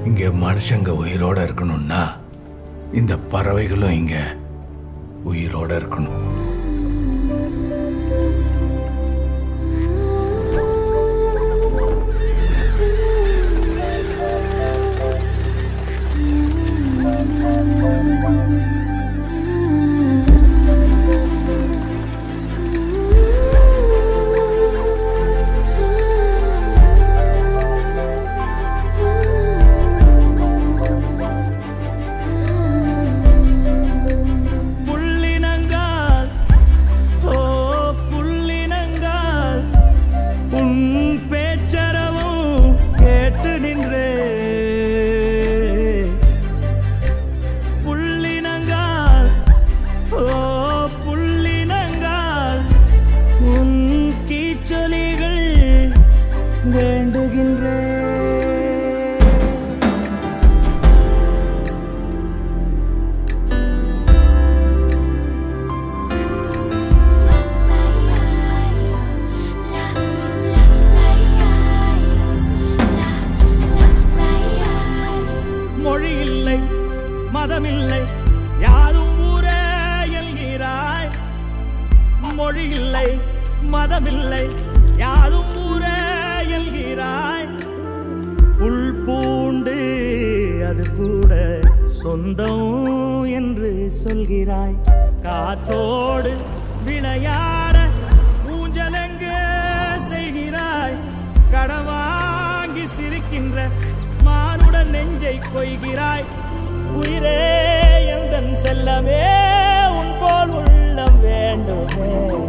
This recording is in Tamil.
இங்க மனுஷங்க உயிரோட இருக்கணும்னா இந்த பறவைகளும் இங்க உயிரோட இருக்கணும் புள்ளினங்கால் ஓ புள்ளினங்கால் உன் பேச்சரவும் கேட்டு நின்றே புள்ளினங்கால் ஓ புள்ளினங்கால் உன் கீச்சொலிகள் வேண்டுகின்றே மொழி இல்லை மதமில்லை யாரும் ஊரே எல்கிறாய் மொழி இல்லை மதமில்லை யாரும் ஊரே எல்கிறாய் புல் பூண்டு அது கூட சொந்தம் என்று சொல்கிறாய் காற்றோடு விளையாட ஊஞ்சலெங்கு செய்கிறாய் கடவாங்கி சிரிக்கின்ற மானுடன் நெஞ்சை கொய்கிறாய் உயிரே எந்தன் செல்லமே உன் போல் உள்ளம் வேண்டுமே